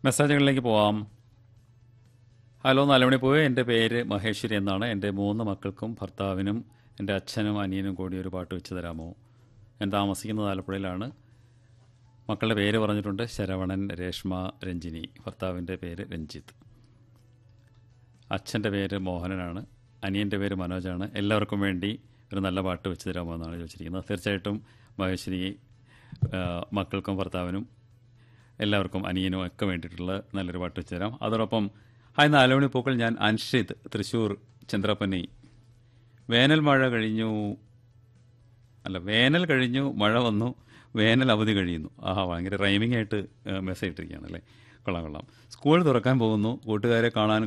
മെസ്സേജുകളിലേക്ക് പോവാം ഹലോ നാലുമണി പോയി എൻ്റെ പേര് മഹേശ്വരി എന്നാണ് എൻ്റെ മൂന്ന് മക്കൾക്കും ഭർത്താവിനും എൻ്റെ അച്ഛനും അനിയനും കൂടി ഒരു പാട്ട് വെച്ച് തരാമോ ഞാൻ താമസിക്കുന്നത് ആലപ്പുഴയിലാണ് മക്കളുടെ പേര് പറഞ്ഞിട്ടുണ്ട് ശരവണൻ രേഷ്മ രഞ്ജിനി ഭർത്താവിൻ്റെ പേര് രഞ്ജിത്ത് അച്ഛൻ്റെ പേര് മോഹനനാണ് അനിയൻ്റെ പേര് മനോജാണ് എല്ലാവർക്കും വേണ്ടി ഒരു നല്ല പാട്ട് വെച്ച് തരാമോ എന്നാണ് ചോദിച്ചിരിക്കുന്നത് തീർച്ചയായിട്ടും മഹേശ്വരി ആ, മക്കൾക്കും ഭർത്താവിനും എല്ലാവർക്കും അനിയനും ഒക്കെ വേണ്ടിയിട്ടുള്ള നല്ലൊരു പാട്ട് വെച്ച് തരാം അതോടൊപ്പം ഹായ് നാലുമണി പൂക്കൾ ഞാൻ അൻഷിത് തൃശ്ശൂർ ചന്ദ്രപ്പനി വേനൽ മഴ കഴിഞ്ഞു അല്ല വേനൽ കഴിഞ്ഞു മഴ വന്നു വേനൽ അവധി കഴിയുന്നു ആഹാ ഭയങ്കര റൈമിംഗ് ആയിട്ട് മെസ്സേജ് ഇട്ടിരിക്കുകയാണ് അല്ലേ കൊള്ളാം കൊള്ളാം സ്കൂൾ തുറക്കാൻ പോകുന്നു കൂട്ടുകാരെ കാണാൻ